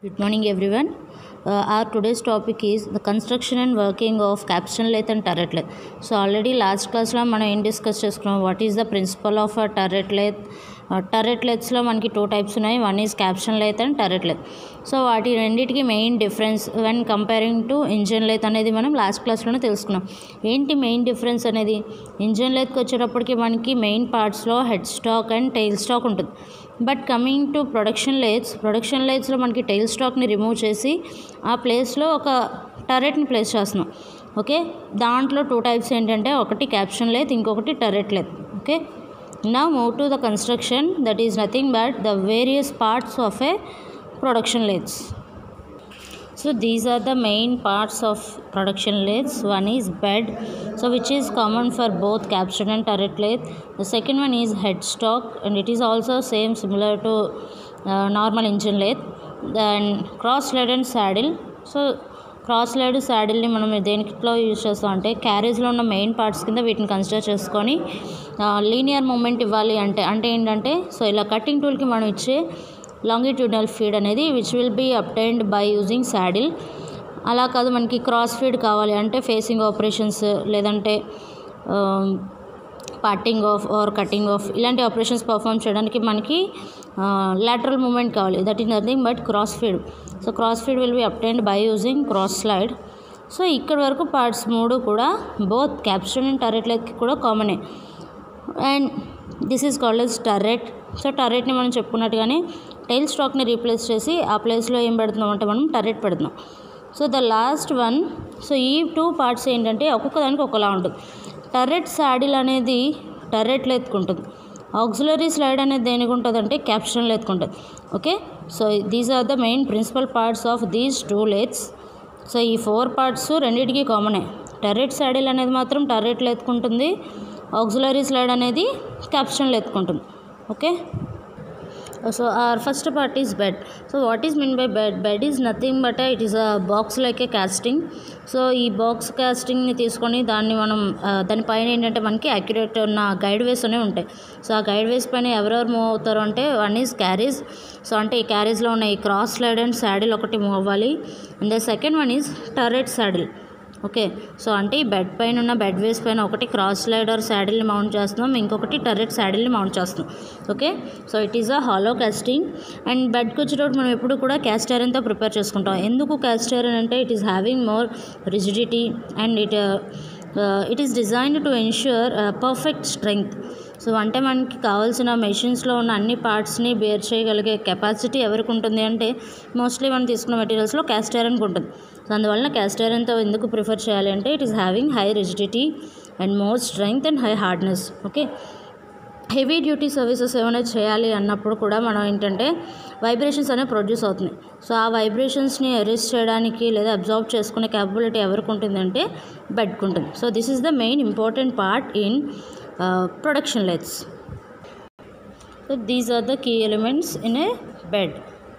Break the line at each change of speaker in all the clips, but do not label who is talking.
Good morning, everyone. Uh, our today's topic is the construction and working of capstan lathe and turret lathe. So already last క్లాస్లో మనం ఏం discuss చేసుకున్నాం what is the principle of a turret lathe turret లెత్స్లో మనకి two types ఉన్నాయి one is capstan lathe and turret lathe so వాటి రెండింటికి main difference when comparing to engine lathe అనేది మనం లాస్ట్ క్లాస్లోనే తెలుసుకున్నాం ఏంటి మెయిన్ డిఫరెన్స్ అనేది ఇంజన్ లెత్కి వచ్చేటప్పటికి మనకి మెయిన్ పార్ట్స్లో head stock and tail stock ఉంటుంది but coming to production lathes production లైట్స్లో మనకి టైల్ స్టాక్ని రిమూవ్ చేసి ఆ ప్లేస్లో ఒక టరెట్ని ప్లేస్ చేస్తున్నాం ఓకే దాంట్లో టూ టైప్స్ ఏంటంటే ఒకటి క్యాప్షన్ లైత్ ఇంకొకటి టరెట్ లైత్ ఓకే నా move to the construction that is nothing but the various parts of a production lathes so these are the main parts of production lathes one is bed so which is common for both capstan and turret lathe the second one is headstock and it is also same similar to uh, normal engine lathe then cross led and saddle so cross slide శాడిల్ని మనం దేనిలో use చేస్తాం అంటే క్యారేజ్లో ఉన్న main parts కింద వీటిని consider చేసుకొని linear moment ఇవ్వాలి అంటే అంటే ఏంటంటే సో ఇలా కటింగ్ టూల్కి మనం ఇచ్చే లాంగిట్యూడనల్ ఫీడ్ అనేది which will be obtained by using saddle అలా కాదు మనకి క్రాస్ ఫీడ్ కావాలి అంటే ఫేసింగ్ ఆపరేషన్స్ లేదంటే parting off or cutting off ఇలాంటి ఆపరేషన్స్ పర్ఫామ్ చేయడానికి మనకి లాటరల్ మూమెంట్ కావాలి that is nothing but cross feed so cross feed will be obtained by using cross slide so ఇక్కడ వరకు పార్ట్స్ మూడు కూడా బోత్ క్యాప్స్టన్ అండ్ టరెట్లకి కూడా కామనే and this is called as turret so టర్రెట్ని మనం చెప్పుకున్నట్టుగానే టైల్ స్టాక్ని రీప్లేస్ చేసి ఆ ప్లేస్లో ఏం పెడుతున్నాం అంటే మనం టర్రెట్ పెడుతున్నాం so the last one so ఈ టూ పార్ట్స్ ఏంటంటే ఒక్కొక్క దానికి ఒకలా ఉంటుంది టర్రెట్ శాడిల్ అనేది టర్రెట్లో ఎత్తుకుంటుంది ఆక్సిలరీ స్లైడ్ అనేది దేనికి ఉంటుంది అంటే క్యాప్షన్లో ఎత్తుకుంటుంది okay so these are the main principal parts of these two lathes so ఈ ఫోర్ పార్ట్స్ రెండింటికి కామనే టర్రెట్ శాడిల్ అనేది మాత్రం టర్రెట్లో ఎత్తుకుంటుంది ఆక్సిలరీ స్లైడ్ అనేది క్యాప్షన్లో ఎత్తుకుంటుంది okay so our first part is bed so what is mean by bed bed is nothing but it is a box like a casting so ఈ box కాస్టింగ్ని తీసుకొని దాన్ని మనం దానిపైన ఏంటంటే మనకి అక్యురేట్ ఉన్న గైడ్ వేస్ అనేవి ఉంటాయి సో ఆ గైడ్ వేస్ పైన ఎవరెవరు మూవ్ అవుతారు అంటే వన్ ఈజ్ క్యారీస్ సో అంటే ఈ క్యారీస్లో ఉన్న ఈ క్రాస్ స్లైడ్ అండ్ శాడిల్ ఒకటి మూవ్ అవ్వాలి and the second one is turret saddle okay so అంటే ఈ బెడ్ పైన ఉన్న బెడ్ వేస్ పైన ఒకటి క్రాస్ స్లైడర్ శాడిల్ని మౌంట్ చేస్తున్నాం ఇంకొకటి టర్రెట్ శాడిల్ని మౌంట్ చేస్తున్నాం okay so it is a hollow casting and బెడ్కి వచ్చేటప్పుడు మనం ఎప్పుడు కూడా క్యాస్ట్ ఐరన్తో ప్రిపేర్ చేసుకుంటాం ఎందుకు క్యాస్ట్ ఐరన్ అంటే it is having more rigidity and it it is designed to ensure perfect strength so అంటే మనకి కావాల్సిన మెషిన్స్లో ఉన్న అన్ని పార్ట్స్ని బేర్ చేయగలిగే కెపాసిటీ ఎవరికి ఉంటుంది అంటే మోస్ట్లీ మనం తీసుకున్న మెటీరియల్స్లో క్యాస్ట్ ఐరన్కి ఉంటుంది సో అందువలన క్యాస్ట్ ఐరన్తో ఎందుకు ప్రిఫర్ చేయాలి అంటే it is having high rigidity and more strength and high hardness okay heavy duty services ఏమైనా చేయాలి అన్నప్పుడు కూడా మనం ఏంటంటే వైబ్రేషన్స్ అనేవి ప్రొడ్యూస్ అవుతున్నాయి సో ఆ వైబ్రేషన్స్ని అరెస్ట్ చేయడానికి లేదా అబ్జర్వ్ చేసుకునే క్యాపబిలిటీ ఎవరికి ఉంటుంది అంటే బెడ్కి ఉంటుంది so this is the main important part in production lathes so these are the key elements in a bed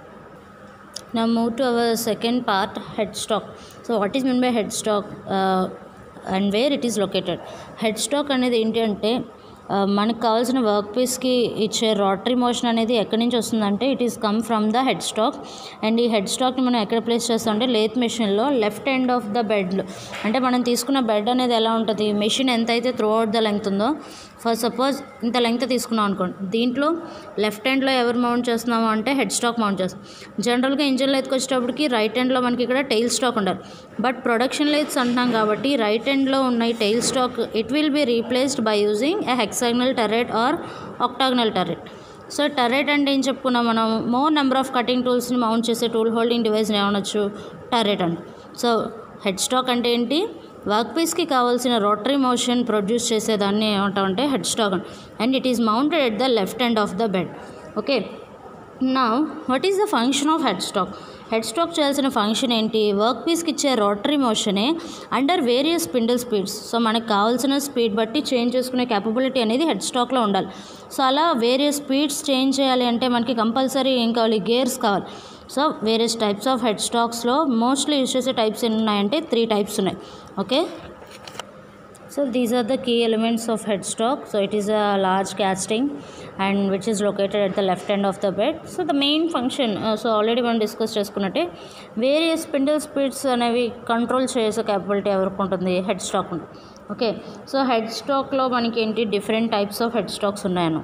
now move to our second part headstock so what is meant by headstock uh, and where it is located headstock అనేది ఏంటి అంటే మనకు కావాల్సిన work పీస్కి ఇచ్చే rotary motion అనేది ఎక్కడి నుంచి వస్తుందంటే it is come from the head stock and ఈ హెడ్ స్టాక్ని మనం ఎక్కడ ప్లేస్ చేస్తాం అంటే లేత్ మెషిన్లో లెఫ్ట్ ఎండ్ ఆఫ్ ద బెడ్లో అంటే మనం తీసుకున్న బెడ్ అనేది ఎలా ఉంటుంది మెషిన్ ఎంత అయితే త్రూ అవుట్ ద లెంగ్త్ ఉందో ఫర్ సపోజ్ ఇంత లెంగ్త్ తీసుకున్నాం అనుకోండి దీంట్లో లెఫ్ట్ హ్యాండ్లో ఎవరు మౌంట్ చేస్తున్నాము అంటే హెడ్ స్టాక్ మౌంట్ చేస్తాం జనరల్గా ఇంజన్లో ఎత్తుకొచ్చేటప్పటికి రైట్ హ్యాండ్లో మనకి ఇక్కడ టైల్ స్టాక్ ఉండాలి బట్ ప్రొడక్షన్ లైట్స్ అంటున్నాం కాబట్టి రైట్ హ్యాండ్లో ఉన్న ఈ tail stock it will be replaced by using a hexagonal turret or octagonal turret so turret అంటే ఏం చెప్పుకున్నాం మనం మోర్ నెంబర్ ఆఫ్ కటింగ్ టూల్స్ని మౌంట్ చేసే టూల్ హోల్డింగ్ డివైస్ని ఏమనొచ్చు టరెట్ అండి సో హెడ్ స్టాక్ అంటే ఏంటి వర్క్ పీస్కి కావాల్సిన రోటరీ మోషన్ ప్రొడ్యూస్ చేసేదాన్ని ఏమంటామంటే head stock and it is mounted at the left end of the bed okay now what is the function of head stock head stock చేయాల్సిన function ఏంటి work పీస్కి ఇచ్చే రోటరీ మోషనే under various spindle speeds so మనకు కావాల్సిన speed బట్టి change చేసుకునే capability అనేది హెడ్ స్టాక్లో ఉండాలి సో అలా వేరియస్ స్పీడ్స్ చేంజ్ చేయాలి అంటే మనకి కంపల్సరీ ఏం కావాలి గేర్స్ కావాలి so various types of head స్టాక్స్లో మోస్ట్లీ యూస్ చేసే టైప్స్ ఎన్ని ఉన్నాయంటే త్రీ టైప్స్ ఉన్నాయి okay So these are the key elements of headstock. So it is a large casting and which is located at the left end of the bed. So the main function, uh, so already మనం discuss చేసుకున్నట్టే various spindle speeds అనేవి control చేసే capability ఎవరికి ఉంటుంది head stock ఉంటుంది okay so head స్టాక్లో మనకి ఏంటి different types of head stocks ఉన్నాయను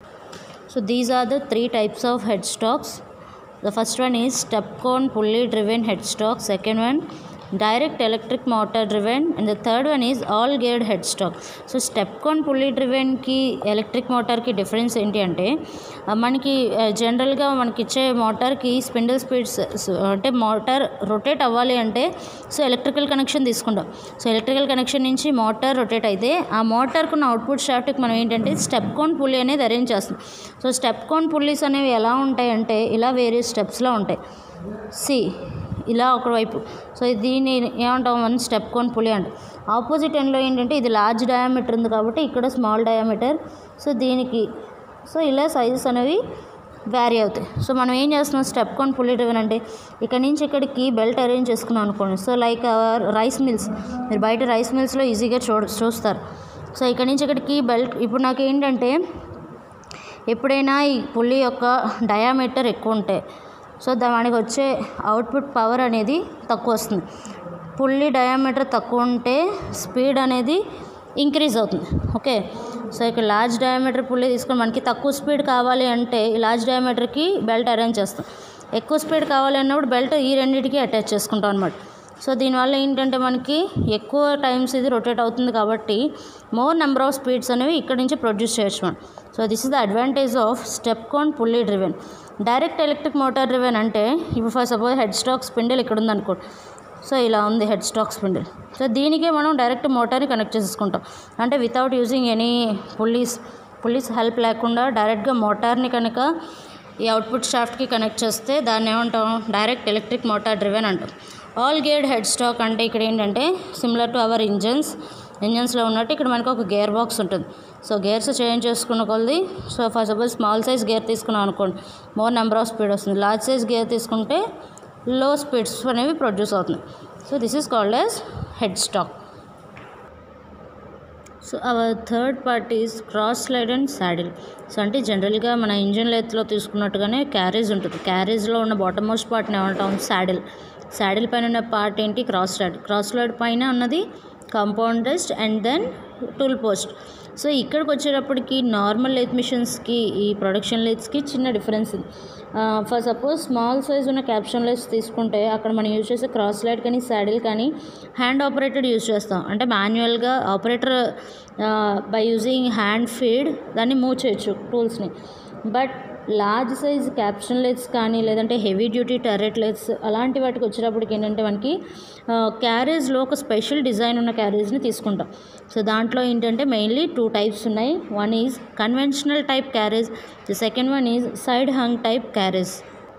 So these are the three types of headstocks. The first one is step cone pulley driven headstock. Second one direct electric motor driven and the third one is all geared headstock so step cone pulley డ్రివెన్కి electric మోటార్కి difference ఏంటి అంటే ఆ, మనకి జనరల్గా మనకి ఇచ్చే మోటార్కి స్పిండిల్ స్పీడ్స్ అంటే మోటార్ రొటేట్ అవ్వాలి అంటే సో ఎలక్ట్రికల్ కనెక్షన్ తీసుకుంటాం సో ఎలక్ట్రికల్ కనెక్షన్ నుంచి మోటార్ రొటేట్ అయితే ఆ మోటార్కు ఉన్న అవుట్పుట్ షాఫ్ట్కి మనం ఏంటంటే స్టెప్ కోన్ పుల్లీ అనేది అరేంజ్ చేస్తాం సో స్టెప్ కోన్ పుల్లీస్ అనేవి ఎలా ఉంటాయి అంటే ఇలా వేరే స్టెప్స్లో ఉంటాయి సి ఇలా ఒకవైపు సో దీన్ని ఏమంటాం మనం స్టెప్ కోన్ పులి అంట ఆపోజిట్ ఎండ్లో ఏంటంటే ఇది లార్జ్ డయామీటర్ ఉంది కాబట్టి ఇక్కడ స్మాల్ డయామీటర్ సో దీనికి సో ఇలా సైజెస్ అనేవి వ్యారీ అవుతాయి సో మనం ఏం చేస్తున్నాం స్టెప్ కోన్ పులి డ్రివెన్ అంటే ఇక్కడ నుంచి ఇక్కడికి బెల్ట్ అరేంజ్ చేసుకున్నాం అనుకోండి సో లైక్ రైస్ మిల్స్ మీరు బయట రైస్ మిల్స్లో ఈజీగా చూ చూస్తారు సో ఇక్కడ నుంచి ఇక్కడికి బెల్ట్ ఇప్పుడు నాకు ఏంటంటే ఎప్పుడైనా ఈ పుల్లి యొక్క డయామీటర్ ఎక్కువ ఉంటాయి సో దానికి వచ్చే అవుట్పుట్ పవర్ అనేది తక్కువ వస్తుంది పుల్లి డయామీటర్ తక్కువ ఉంటే స్పీడ్ అనేది ఇంక్రీజ్ అవుతుంది ఓకే సో ఇక్కడ లార్జ్ డయామీటర్ పుల్లి తీసుకొని మనకి తక్కువ స్పీడ్ కావాలి అంటే ఈ లార్జ్ డయామీటర్కి బెల్ట్ అరేంజ్ చేస్తాం ఎక్కువ స్పీడ్ కావాలి అన్నప్పుడు బెల్ట్ ఈ రెండింటికి అటాచ్ చేసుకుంటాం అనమాట సో దీనివల్ల ఏంటంటే మనకి ఎక్కువ టైమ్స్ ఇది రొటేట్ అవుతుంది కాబట్టి మోర్ నెంబర్ ఆఫ్ స్పీడ్స్ అనేవి ఇక్కడ నుంచి ప్రొడ్యూస్ చేయొచ్చు మనం so this is the advantage of step cone pulley driven direct electric motor driven అంటే ఇప్పుడు for suppose head stock spindle ఇక్కడ ఉందనుకోండి సో ఇలా ఉంది హెడ్ స్టాక్ స్పిండిల్ సో దీనికే మనం డైరెక్ట్ మోటార్ని కనెక్ట్ చేసుకుంటాం అంటే without using any pulleys pulleys help లేకుండా డైరెక్ట్గా మోటార్ని కనుక ఈ అవుట్పుట్ షాఫ్ట్కి కనెక్ట్ చేస్తే దాన్ని ఏమంటాం డైరెక్ట్ ఎలక్ట్రిక్ మోటార్ డ్రివెన్ అంటాం ఆల్ గేర్డ్ హెడ్ స్టాక్ అంటే ఇక్కడ ఏంటంటే సిమిలర్ టు అవర్ ఇంజన్స్ ఇంజన్స్లో ఉన్నట్టు ఇక్కడ మనకు ఒక గేర్ బాక్స్ ఉంటుంది సో గేర్స్ చేంజ్ చేసుకున్న కొలది so for suppose small size gear తీసుకున్నాం అనుకోండి మోర్ నెంబర్ ఆఫ్ స్పీడ్ వస్తుంది లార్జ్ సైజ్ గేర్ తీసుకుంటే లో స్పీడ్స్ అనేవి ప్రొడ్యూస్ అవుతున్నాయి so this is called as head stock so our third part is cross slide and saddle so అంటే జనరల్గా మన engine లెత్లో తీసుకున్నట్టుగానే carriage ఉంటుంది క్యారేజ్లో ఉన్న బాటమ్ మోస్ట్ పార్ట్ని ఏమంటాం శాడిల్ శాడిల్ పైన ఉన్న పార్ట్ ఏంటి క్రాస్ స్లైడ్ క్రాస్ స్లైడ్ పైన ఉన్నది compound rest and then tool post so ఇక్కడికి వచ్చేటప్పటికి నార్మల్ లెత్ మిషన్స్కి ఈ ప్రొడక్షన్ లెత్స్కి చిన్న డిఫరెన్స్ ఉంది ఫర్ సపోజ్ స్మాల్ సైజ్ ఉన్న క్యాప్షన్ లెస్ తీసుకుంటే అక్కడ మనం యూజ్ చేసే క్రాస్ లైట్ కానీ శాడిల్ కానీ హ్యాండ్ ఆపరేటెడ్ యూజ్ చేస్తాం అంటే మాన్యువల్గా operator by using hand feed దాన్ని మూవ్ చేయొచ్చు టూల్స్ని but large size capstan lathes కానీ లేదంటే హెవీ డ్యూటీ టెర్రెట్ లెట్స్ అలాంటి వాటికి వచ్చేటప్పటికి ఏంటంటే మనకి క్యారేజ్లో ఒక స్పెషల్ డిజైన్ ఉన్న క్యారేజ్ని తీసుకుంటాం సో దాంట్లో ఏంటంటే మెయిన్లీ టూ టైప్స్ ఉన్నాయి one is conventional type carriage the second one is side hung type carriage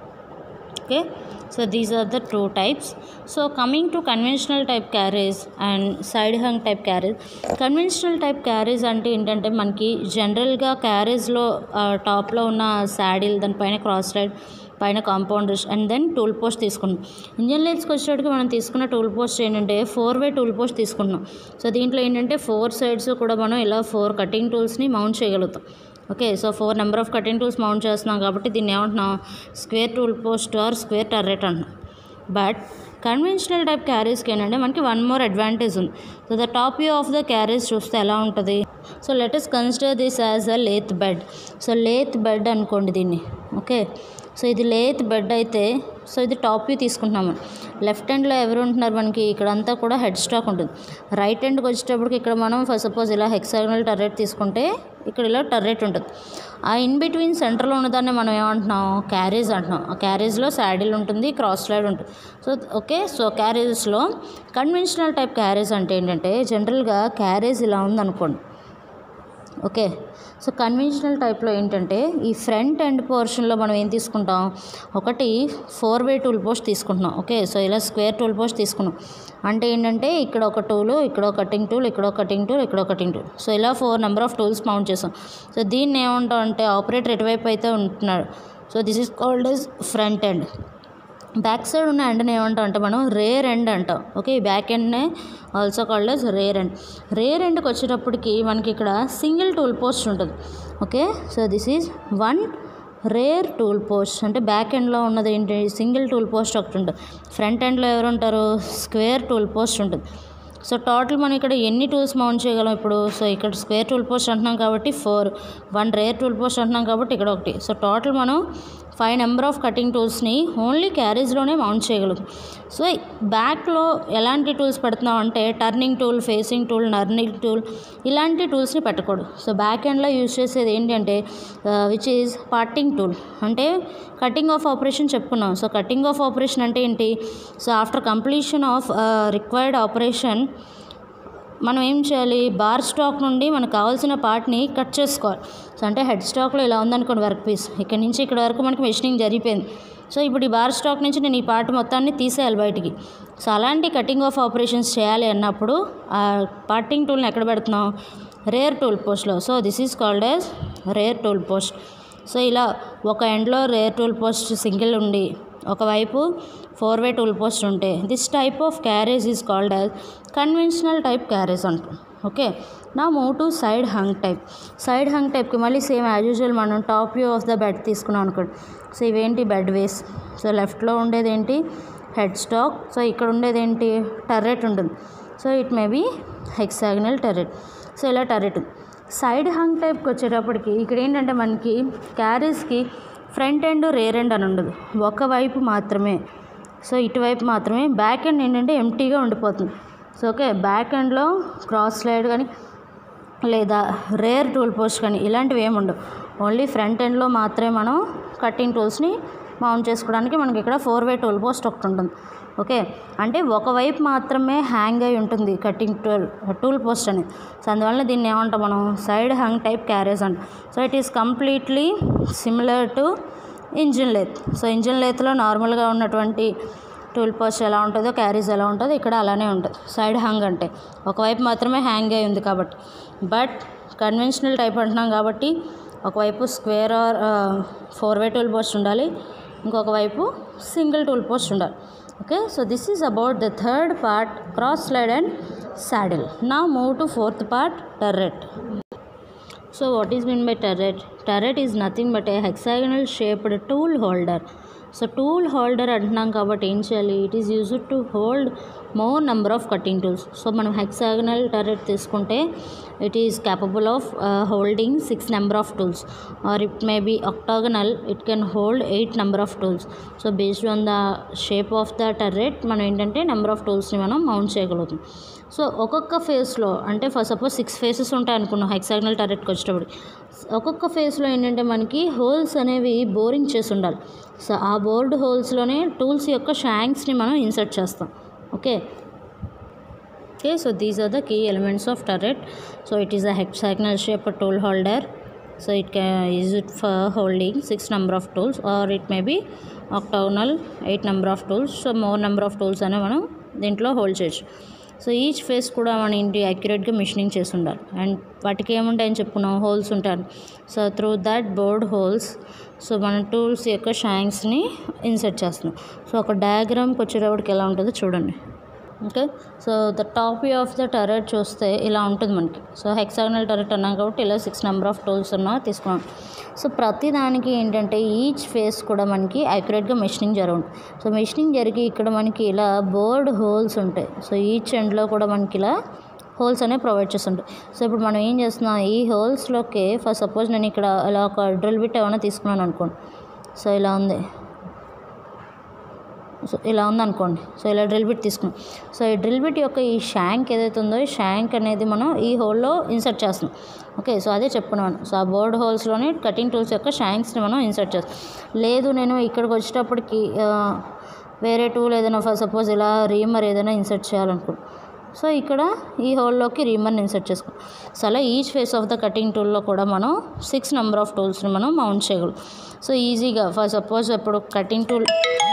okay so these are the two types so coming to conventional type carriage and side hung type carriage conventional type carriage అంటే ఏంటంటే మనకి జనరల్గా క్యారేజ్లో టాప్లో ఉన్న saddle దానిపైన cross slide పైన compound and then tool post తీసుకున్నాం ఇంజన్ లైట్స్కి వచ్చేటప్పటికి మనం తీసుకున్న టూల్ పోస్ట్ ఏంటంటే ఫోర్ వే టూల్ పోస్ట్ తీసుకుంటున్నాం సో దీంట్లో ఏంటంటే ఫోర్ సైడ్స్ కూడా మనం ఇలా ఫోర్ కటింగ్ టూల్స్ని మౌంట్ చేయగలుగుతాం okay so four number of cutting tools mount చేస్తున్నాం కాబట్టి దీన్ని ఏమంటున్నాం square tool post or square turret అంటున్నాం బట్ కన్వెన్షనల్ టైప్ క్యారేజ్కి ఏంటంటే మనకి వన్ మోర్ అడ్వాంటేజ్ ఉంది so the top view of the carriage చూస్తే ఎలా ఉంటుంది so let's consider this as a lathe bed so lathe bed అనుకోండి దీన్ని ఓకే సో ఇది లేత్ బెడ్ అయితే సో ఇది టాప్ వ్యూ తీసుకుంటున్నాము లెఫ్ట్ హ్యాండ్లో ఎవరు ఉంటున్నారు మనకి ఇక్కడంతా కూడా హెడ్ స్టాక్ ఉంటుంది రైట్ హ్యాండ్కి వచ్చేటప్పటికి ఇక్కడ మనం ఫర్ సపోజ్ ఇలా హెక్సాగనల్ టర్రెట్ తీసుకుంటే ఇక్కడ ఇలా టర్రెట్ ఉంటుంది ఆ ఇన్ బిట్వీన్ సెంటర్లో ఉన్నదాన్ని మనం ఏమంటున్నాం క్యారేజ్ అంటున్నాం ఆ క్యారేజ్లో శాడిల్ ఉంటుంది క్రాస్ స్లైడ్ ఉంటుంది సో ఓకే సో క్యారేజెస్లో కన్వెన్షనల్ టైప్ క్యారేజ్ అంటే ఏంటంటే జనరల్గా క్యారేజ్ ఇలా ఉందనుకోండి ఓకే సో కన్వెన్షనల్ టైప్లో ఏంటంటే ఈ ఫ్రంట్ ఎండ్ పోర్షన్లో మనం ఏం తీసుకుంటాం ఒకటి ఫోర్ వే టూల్ పోస్ట్ తీసుకుంటున్నాం ఓకే సో ఇలా స్క్వేర్ టూల్ పోస్ట్ తీసుకున్నాం అంటే ఏంటంటే ఇక్కడ ఒక టూలు ఇక్కడ ఒక కటింగ్ టూల్ ఇక్కడ ఒక కటింగ్ టూల్ ఇక్కడ ఒక కటింగ్ టూల్ సో ఇలా four number of tools mount చేసాం సో దీన్ని ఏమంటాం అంటే ఆపరేటర్ ఎటువైపు అయితే ఉంటున్నాడు so this is called as front end back side ఉన్న ఎండ్ని ఏమంటాం అంటే మనం రేర్ ఎండ్ అంటాం ఓకే ఈ బ్యాక్ ఎండ్నే also called as rear end rear ఎండ్కి వచ్చేటప్పటికి మనకి ఇక్కడ సింగిల్ టూల్ పోస్ట్ ఉంటుంది okay so this is one rear tool post అంటే బ్యాక్ ఎండ్లో ఉన్నది ఏంటి సింగిల్ టూల్ పోస్ట్ ఒకటి ఉంటుంది ఫ్రంట్ ఎండ్లో ఎవరు ఉంటారు స్క్వేర్ టూల్ పోస్ట్ ఉంటుంది సో టోటల్ మనం ఇక్కడ ఎన్ని టూల్స్ మౌంట్ చేయగలం ఇప్పుడు సో ఇక్కడ స్క్వేర్ టూల్ పోస్ట్ అంటున్నాం కాబట్టి four one rear tool post అంటున్నాం కాబట్టి ఇక్కడ ఒకటి సో టోటల్ మనం ఫైవ్ నెంబర్ ఆఫ్ కటింగ్ టూల్స్ని ఓన్లీ క్యారేజ్లోనే మౌంట్ చేయగలుగుతాం సో బ్యాక్లో ఎలాంటి టూల్స్ పెడుతున్నాం అంటే turning tool facing tool knurling tool ఇలాంటి టూల్స్ని పెట్టకూడదు సో బ్యాక్ ఎండ్లో యూజ్ చేసేది ఏంటంటే విచ్ ఈజ్ పార్టింగ్ టూల్ అంటే కటింగ్ ఆఫ్ ఆపరేషన్ చెప్పుకున్నాం సో కటింగ్ ఆఫ్ ఆపరేషన్ అంటే ఏంటి so after completion of required operation మనం ఏం చేయాలి బార్ స్టాక్ నుండి మనకు కావాల్సిన పార్ట్ని కట్ చేసుకోవాలి సో అంటే హెడ్ స్టాక్లో ఇలా ఉందనుకోండి వర్క్ పీస్ ఇక్కడ నుంచి ఇక్కడ వరకు మనకి మెషినింగ్ జరిగిపోయింది సో ఇప్పుడు ఈ బార్ స్టాక్ నుంచి నేను ఈ పార్ట్ మొత్తాన్ని తీసేయాలి బయటికి సో అలాంటి కటింగ్ ఆఫ్ ఆపరేషన్స్ చేయాలి అన్నప్పుడు ఆ పార్టింగ్ టూల్ని ఎక్కడ పెడుతున్నాం రేర్ టూల్ పోస్ట్లో so this is called as rear tool post so ఇలా ఒక ఎండ్లో రేర్ టూల్ పోస్ట్ సింగిల్ ఉండి ఒకవైపు ఫోర్ వే టూల్ పోస్ట్ ఉంటే this type of carriage is called as conventional type carriage అంటాం ఓకే నా move to side hung type side hung టైప్కి మళ్ళీ సేమ్ యాజ్ యూజువల్ మనం top view of the bed తీసుకున్నాం అనుకోండి సో ఇవేంటి bed ways so లెఫ్ట్లో ఉండేది ఏంటి హెడ్ స్టాక్ సో ఇక్కడ ఉండేది ఏంటి టర్రెట్ ఉంటుంది so it may be hexagonal turret so ఇలా టర్రెట్ సైడ్ హంగ్ టైప్కి వచ్చేటప్పటికి ఇక్కడ ఏంటంటే మనకి క్యారేజ్కి ఫ్రంట్ ఎండ్ రేర్ ఎండ్ అని ఉండదు ఒకవైపు మాత్రమే సో ఇటువైపు మాత్రమే బ్యాక్ ఎండ్ ఏంటంటే ఎంటీగా ఉండిపోతుంది సో ఓకే బ్యాక్ ఎండ్లో క్రాస్ స్లైడ్ కానీ లేదా రేర్ టూల్ పోస్ట్ కానీ ఇలాంటివి ఏమి ఉండవు ఓన్లీ ఫ్రంట్ ఎండ్లో మాత్రమే మనం కటింగ్ టూల్స్ని మౌంట్ చేసుకోవడానికి మనకి ఇక్కడ ఫోర్ వే టూల్ పోస్ట్ ఒకటి ఉంటుంది ఓకే అంటే ఒకవైపు మాత్రమే హ్యాంగ్ అయి ఉంటుంది కటింగ్ టూల్ టూల్ పోస్ట్ అనేది సో అందువల్ల దీన్ని ఏమంటాం మనం సైడ్ హ్యాంగ్ టైప్ క్యారేజ్ అంట so it is completely similar to engine lathe so engine లేత్లో నార్మల్గా ఉన్నటువంటి టూల్ పోస్ట్ ఎలా ఉంటుందో క్యారీస్ ఎలా ఉంటుందో ఇక్కడ అలానే ఉంటుంది సైడ్ హ్యాంగ్ అంటే ఒకవైపు మాత్రమే హ్యాంగ్ అయి ఉంది కాబట్టి బట్ కన్వెన్షనల్ టైప్ అంటున్నాం కాబట్టి ఒకవైపు square or four way tool post ఉండాలి ఇంకొక వైపు సింగిల్ టూల్ పోస్ట్ ఉండాలి okay so this is about the third part cross slide and saddle now move to fourth part turret so what is meant by turret turret is nothing but a hexagonal shaped tool holder so tool holder అంటున్నాం కాబట్టి ఏం చేయాలి it is used to hold more number of cutting tools so మనం hexagonal turret తీసుకుంటే it is capable of holding six number of tools or it may be octagonal it can hold eight number of tools so based on the shape of the turret మనం ఏంటంటే number of టూల్స్ని మనం mount చేయగలుగుతాం so ఒక్కొక్క ఫేస్లో అంటే for suppose six faces ఉంటాయి అనుకున్నాం hexagonal టర్రెట్కి వచ్చేటప్పుడు ఒక్కొక్క ఫేస్లో ఏంటంటే మనకి హోల్స్ అనేవి బోరింగ్ చేసి ఉండాలి సో ఆ బోర్డ్ హోల్స్లోనే టూల్స్ యొక్క షాంక్స్ని మనం ఇన్సర్ట్ చేస్తాం okay okay so these are the key elements of turret so it is a hexagonal shaped tool holder so it can use it for holding six number of tools or it may be octagonal eight number of tools so more number of tools అనే మనం దీంట్లో hold చేయొచ్చు so each face కూడా మన ఇంటి యాక్యురేట్గా machining చేసి ఉండాలి and వాటికి ఏముంటాయని చెప్పుకున్నాం హోల్స్ ఉంటాయి so through that bored holes so మన టూల్స్ యొక్క షాంక్స్ని ఇన్సర్ట్ చేస్తున్నాం సో ఒక డయాగ్రామ్కి వచ్చేటప్పటికి ఎలా ఉంటుందో చూడండి okay so the top view of the turret చూస్తే ఇలా ఉంటుంది మనకి సో హెక్సాగనల్ టరెట్ అన్నాం కాబట్టి ఇలా సిక్స్ నెంబర్ ఆఫ్ టూల్స్ ఉన్నా తీసుకున్నాం సో ప్రతి దానికి ఏంటంటే ఈచ్ ఫేస్ కూడా మనకి యాక్యురేట్గా మెషినింగ్ జరుగుతుంది సో మెషినింగ్ జరిగి ఇక్కడ మనకి ఇలా బోర్డ్ హోల్స్ ఉంటాయి సో ఈచ్ ఎండ్లో కూడా మనకి ఇలా హోల్స్ అనేవి ప్రొవైడ్ చేస్తుంటాయి సో ఇప్పుడు మనం ఏం చేస్తున్నాం ఈ హోల్స్లోకి ఫర్ సపోజ్ నేను ఇక్కడ ఇలా ఒక డ్రిల్ బిట్ ఏమైనా తీసుకున్నాను అనుకోండి సో ఇలా ఉంది సో ఇలా ఉందనుకోండి సో ఇలా డ్రిల్ బిట్ తీసుకున్నాం సో ఈ డ్రిల్ బిట్ యొక్క ఈ షయాంక్ ఏదైతే ఉందో ఈ షయాంక్ అనేది మనం ఈ హోల్లో ఇన్సర్ట్ చేస్తున్నాం ఓకే సో అదే చెప్పుకున్నాను సో ఆ బోర్డ్ హోల్స్లోనే కటింగ్ టూల్స్ యొక్క షయాంక్స్ని మనం ఇన్సర్ట్ చేస్తాం లేదు నేను ఇక్కడికి వచ్చేటప్పటికి ఆ, వేరే టూల్ ఏదైనా ఫర్ సపోజ్ ఇలా రీమర్ ఏదైనా ఇన్సర్ట్ చేయాలనుకో సో ఇక్కడ ఈ హోల్లోకి రీమర్ని ఇన్సర్ట్ చేసుకో సో అలా each face of the cutting టూల్లో కూడా మనం సిక్స్ నెంబర్ ఆఫ్ టూల్స్ని మనం మౌంట్ చేయగలం సో ఈజీగా ఫర్ సపోజ్ ఇప్పుడు కటింగ్ టూల్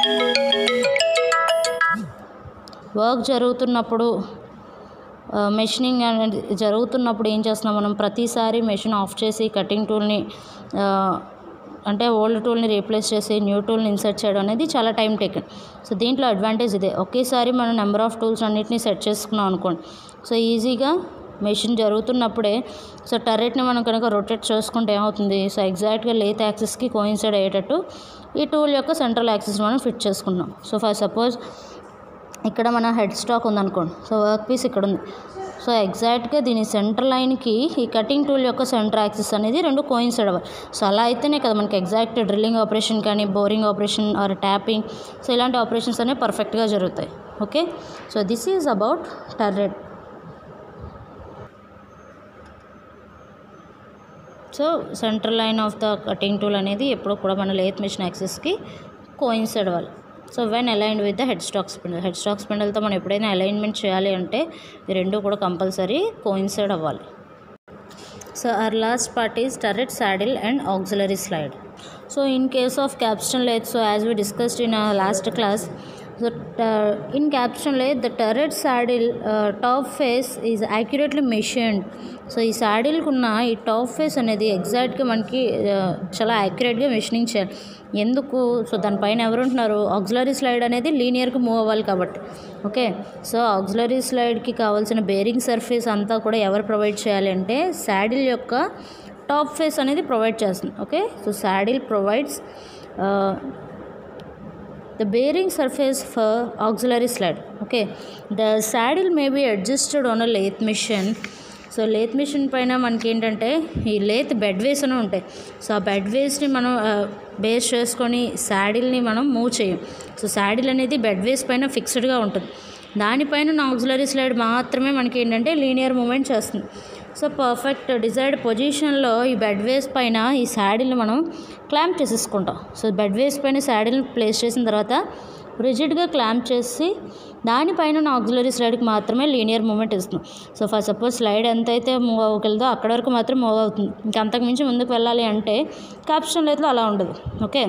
వర్క్ జరుగుతున్నప్పుడు మెషినింగ్ అనేది జరుగుతున్నప్పుడు ఏం చేస్తున్నాం మనం ప్రతిసారి మెషిన్ ఆఫ్ చేసి కటింగ్ టూల్ని అంటే ఓల్డ్ టూల్ని రీప్లేస్ చేసి న్యూ టూల్ని ఇన్సర్ట్ చేయడం అనేది చాలా టైం టేకెన్ సో దీంట్లో అడ్వాంటేజ్ ఇదే ఒకేసారి మనం నెంబర్ ఆఫ్ టూల్స్ అన్నిటిని సెట్ చేసుకున్నాం అనుకోండి సో ఈజీగా మెషిన్ జరుగుతున్నప్పుడే సో టర్రెట్ని మనం కనుక రొటేట్ చేసుకుంటే ఏమవుతుంది సో ఎగ్జాక్ట్గా లేత్ యాక్సెస్కి కోయిన్సైడ్ అయ్యేటట్టు ఈ టూల్ యొక్క సెంట్రల్ యాక్సెస్ మనం ఫిట్ చేసుకుంటున్నాం సో ఫర్ సపోజ్ ఇక్కడ మన హెడ్ స్టాక్ ఉందనుకోండి సో వర్క్ పీస్ ఇక్కడ ఉంది సో ఎగ్జాక్ట్గా దీని సెంటర్ లైన్కి ఈ కటింగ్ టూల్ యొక్క సెంటర్ యాక్సిస్ అనేది రెండు కోయిన్సైడ్ అవ్వాలి సో అలా అయితేనే కదా మనకి ఎగ్జాక్ట్ డ్రిల్లింగ్ ఆపరేషన్ కానీ boring operation or tapping so ఇలాంటి ఆపరేషన్స్ అనేవి పర్ఫెక్ట్గా జరుగుతాయి okay so this is about turret so central line of the cutting tool అనేది ఎప్పుడు కూడా మన లేత్ మిషన్ యాక్సెస్కి కోయిన్సైడ్ అవ్వాలి so when aligned with the head stock spindle head stock స్పిండల్తో మనం ఎప్పుడైనా అలైన్మెంట్ చేయాలి అంటే ఈ రెండు కూడా కంపల్సరీ కోయిన్సైడ్ అవ్వాలి so our last part is turret saddle and auxiliary slide so in case of capstan lathe so as we discussed in our last class so uh, in capstan lathe the turret saddle uh, top face is accurately machined so ఈ సాడిల్కి ఉన్న ఈ top face అనేది ఎగ్జాక్ట్గా మనకి uh, చాలా యాక్యురేట్గా machining చేయాలి ఎందుకు సో దానిపైన ఎవరు ఉంటున్నారు ఆక్సిలరీ స్లైడ్ అనేది లీనియర్గా మూవ్ అవ్వాలి కాబట్టి ఓకే సో ఆక్సిలరీ స్లైడ్కి కావాల్సిన బేరింగ్ సర్ఫేస్ అంతా కూడా ఎవరు ప్రొవైడ్ చేయాలి అంటే శాడిల్ యొక్క టాప్ ఫేస్ అనేది ప్రొవైడ్ చేస్తుంది okay so saddle provides the bearing surface for auxiliary slide okay the saddle may be adjusted on a lathe machine so lathe machine పైన మనకి ఏంటంటే ఈ లేత్ బెడ్ వేస్ అని ఉంటాయి సో ఆ బెడ్ వేస్ని మనం బేస్ చేసుకొని శాడిల్ని మనం మూవ్ చేయం సో శాడిల్ అనేది బెడ్ వేస్ పైన ఫిక్స్డ్గా ఉంటుంది దానిపైన ఆక్సిలరీ స్లైడ్ మాత్రమే మనకి ఏంటంటే లీనియర్ మూమెంట్ చేస్తుంది సో పర్ఫెక్ట్ డిజైర్డ్ పొజిషన్లో ఈ బెడ్ వేస్ పైన ఈ శాడిల్ని మనం క్లాంప్ చేసేసుకుంటాం సో బెడ్ వేస్ పైన శాడిల్ని ప్లేస్ చేసిన తర్వాత రిజిడ్గా క్లాంప్ చేసి దానిపైన ఉన్న ఆక్సిలరీ స్లైడ్కి మాత్రమే లీనియర్ మూమెంట్ ఇస్తుంది సో ఫర్ సపోజ్ స్లైడ్ ఎంతైతే మూవ్ అవ్వగలదో అక్కడ వరకు మాత్రం మూవ్ అవుతుంది ఇంకా అంతకుమించి ముందుకు వెళ్ళాలి అంటే క్యాప్షన్ లేదో అలా ఉండదు okay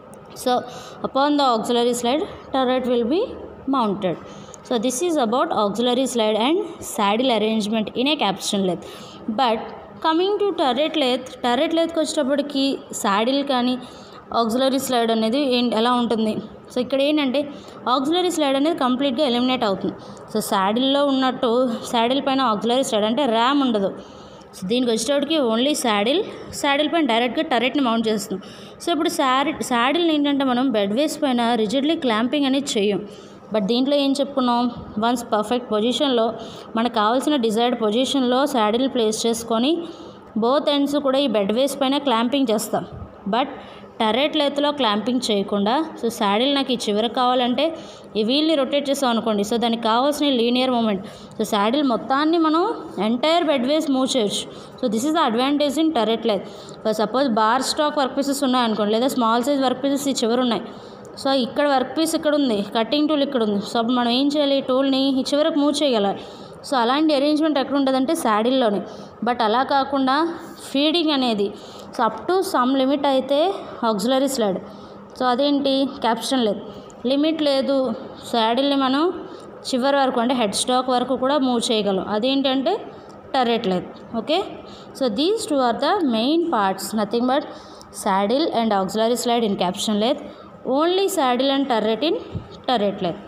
so upon the auxiliary slide turret will be mounted so this is about auxiliary slide and saddle arrangement in a capstan lathe but coming to turret lathe turret లెత్కి వచ్చేటప్పటికి సాడిల్ కానీ auxiliary slide అనేది ఏం- ఎలా ఉంటుంది so ఇక్కడ ఏంటంటే auxiliary slide అనేది కంప్లీట్గా ఎలిమినేట్ అవుతుంది సో శాడిల్లో ఉన్నట్టు శాడిల్ పైన ఆక్సిలరీ స్లైడ్ అంటే ర్యామ్ ఉండదు సో దీనికి వచ్చేటప్పటికి ఓన్లీ శాడిల్ శాడిల్ పైన డైరెక్ట్గా టరెట్ని మౌంట్ చేస్తాం సో ఇప్పుడు శారీ శాడిల్ని ఏంటంటే మనం బెడ్ వేస్ పైన రిజిడ్లీ క్లాంపింగ్ అనేది చెయ్యం బట్ దీంట్లో ఏం చెప్పుకున్నాం వన్స్ పర్ఫెక్ట్ పొజిషన్లో మనకు కావాల్సిన డిజైర్డ్ పొజిషన్లో శాడిల్ ప్లేస్ చేసుకొని బోత్ ఎండ్స్ కూడా ఈ బెడ్ వేస్ పైన క్లాంపింగ్ చేస్తాం బట్ టరెట్ లెత్లో క్లాంపింగ్ చేయకుండా సో శాడిల్ నాకు ఈ చివర కావాలంటే ఈ వీల్ని రొటేట్ చేసాం అనుకోండి సో దానికి కావాల్సిన లీనియర్ మూమెంట్ సో శాడిల్ మొత్తాన్ని మనం ఎంటైర్ బెడ్ వేస్ మూవ్ చేయొచ్చు so this is the advantage in turret lathe so suppose bar stock work pieces ఉన్నాయనుకోండి లేదా స్మాల్ సైజ్ వర్క్ పీసెస్ ఈ చివర ఉన్నాయి సో ఇక్కడ వర్క్ పీస్ ఇక్కడ ఉంది కటింగ్ టూల్ ఇక్కడ ఉంది సో అప్పుడు మనం ఏం చేయాలి ఈ టూల్ని ఈ చివరకు మూవ్ చేయగలాలి సో అలాంటి అరేంజ్మెంట్ ఎక్కడ ఉంటుందంటే శాడిల్లోనే బట్ అలా కాకుండా ఫీడింగ్ అనేది so up to some limit అయితే ఆక్సిలరీ స్లైడ్ సో అదేంటి క్యాప్షన్ లేదు లిమిట్ లేదు శాడిల్ని మనం చివరి వరకు అంటే హెడ్ స్టాక్ వరకు కూడా మూవ్ చేయగలం అదేంటంటే టర్రెట్ లేదు okay so these two are the main parts nothing but saddle and auxiliary slide in caption lathe only saddle and turret in turret lathe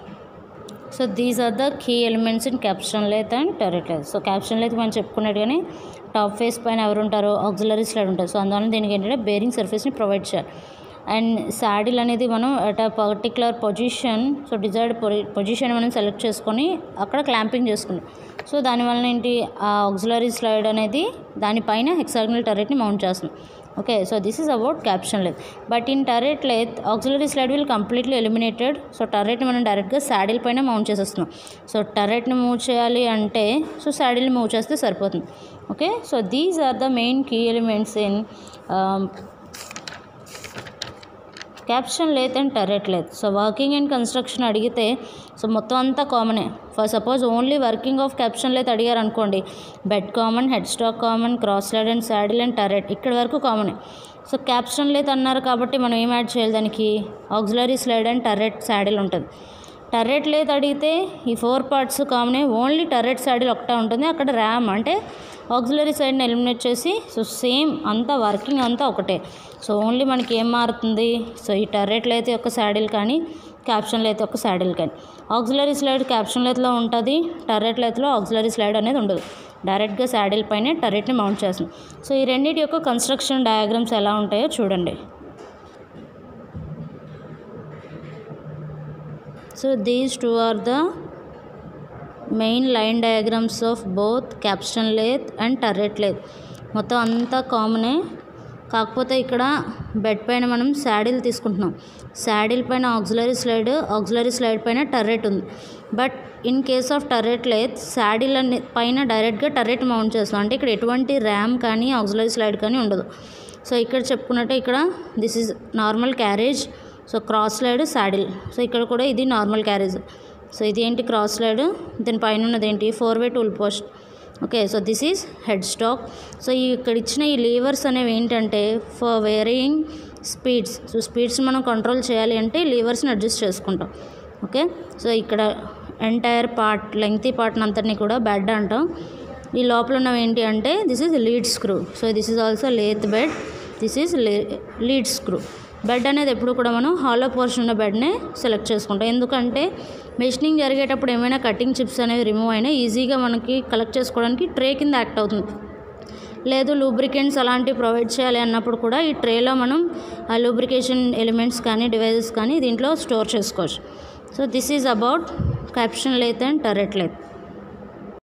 so these are the key elements in capstan lathe and turret lathe so capstan lathe మనం చెప్పుకున్నట్టుగానే top face పైన ఎవరు ఉంటారో auxiliary slide ఉంటుంది so అందువల్ల దీనికి ఏంటంటే bearing సర్ఫేస్ని ప్రొవైడ్ చేయాలి అండ్ శాడిల్ అనేది మనం at a particular position so desired position మనం సెలెక్ట్ చేసుకొని అక్కడ క్లాంపింగ్ చేసుకున్నాం సో దానివల్ల ఏంటి ఆ ఆక్సిలరీ స్లైడ్ అనేది దానిపైన హెక్సాగనల్ టర్రెట్ని మౌంట్ చేస్తుంది okay so this is about capstan lathe but in turret lathe auxiliary slide will completely eliminated so టర్రెట్ని మనం డైరెక్ట్గా శాడిల్ పైన మౌంట్ చేసేస్తున్నాం సో టర్రెట్ని మూవ్ చేయాలి అంటే సో శాడిల్ని మూవ్ చేస్తే సరిపోతుంది okay so these are the main key elements in capstan lathe and turret lathe so working and construction అడిగితే సో మొత్తం అంతా కామనే for suppose only working of capstan lathe అడిగారు అనుకోండి bed common head stock common cross slide and saddle and turret ఇక్కడ వరకు కామనే so caption lathe అన్నారు కాబట్టి మనం ఏం యాడ్ చేయాలి దానికి auxiliary slide and turret saddle ఉంటుంది టర్రెట్ లేదు అడిగితే ఈ ఫోర్ పార్ట్స్ కామనే ఓన్లీ టర్రెట్ సైడ్ ఒకటే ఉంటుంది అక్కడ ర్యామ్ అంటే ఆక్సిలరీ సైడ్ని ఎలిమినేట్ చేసి సో సేమ్ అంతా వర్కింగ్ అంతా ఒకటే సో ఓన్లీ మనకి ఏం మారుతుంది సో ఈ టర్రెట్లు అయితే ఒక శాడిల్ కానీ క్యాప్షన్ అయితే ఒక శాడిల్ కానీ ఆక్సిలరీ స్లైడ్ క్యాప్షన్ లైత్లో ఉంటుంది టర్రెట్ లైత్లో ఆక్సిలరీ స్లైడ్ అనేది ఉండదు డైరెక్ట్గా శాడిల్ పైనే టర్రెట్ని మౌంట్ చేస్తాం సో ఈ రెండింటి యొక్క కన్స్ట్రక్షన్ డయాగ్రామ్స్ ఎలా ఉంటాయో చూడండి so these two are the main line diagrams of both capstan lathe and turret lathe మొత్తం అంతా కామనే కాకపోతే ఇక్కడ బెడ్ పైన మనం శాడిల్ తీసుకుంటున్నాం శాడిల్ పైన ఆక్సిలరీ స్లైడ్ ఆక్సిలరీ స్లైడ్ పైన టర్రెట్ ఉంది but in case of turret lathe saddle అనే పైన డైరెక్ట్గా టర్రెట్ మౌంట్ చేస్తాం అంటే ఇక్కడ ఎటువంటి ర్యామ్ కానీ ఆక్సిలరీ స్లైడ్ కానీ ఉండదు సో ఇక్కడ చెప్పుకున్నట్టే ఇక్కడ this is normal carriage so cross slide saddle so ఇక్కడ కూడా ఇది నార్మల్ క్యారేజ్ సో ఇది ఏంటి క్రాస్ స్లైడ్ దీని పైన ఉన్నది ఏంటి four way tool post okay so this is head stock so ఈ ఇక్కడ ఇచ్చిన ఈ లీవర్స్ అనేవి ఏంటంటే for varying speeds so speeds మనం కంట్రోల్ చేయాలి అంటే లీవర్స్ని అడ్జస్ట్ చేసుకుంటాం ఓకే సో ఇక్కడ ఎంటైర్ పార్ట్ లెంగ్తీ పార్ట్ అంతటిని కూడా బెడ్ అంటాం ఈ లోపల ఉన్నవి ఏంటి అంటే this is lead screw so this is also lathe bed this is lead screw bed అనేది ఎప్పుడు కూడా మనం హాలో పోర్షన్ ఉన్న బెడ్నే సెలెక్ట్ చేసుకుంటాం ఎందుకంటే మెషినింగ్ జరిగేటప్పుడు ఏమైనా కటింగ్ చిప్స్ అనేవి రిమూవ్ అయినా ఈజీగా మనకి కలెక్ట్ చేసుకోవడానికి ట్రే కింద యాక్ట్ అవుతుంది లేదు లూబ్రికెంట్స్ అలాంటివి ప్రొవైడ్ చేయాలి అన్నప్పుడు కూడా ఈ ట్రేలో మనం ఆ లూబ్రికేషన్ ఎలిమెంట్స్ కానీ డివైజెస్ కానీ దీంట్లో స్టోర్ చేసుకోవచ్చు so this is about capstan lathe and turret లెత్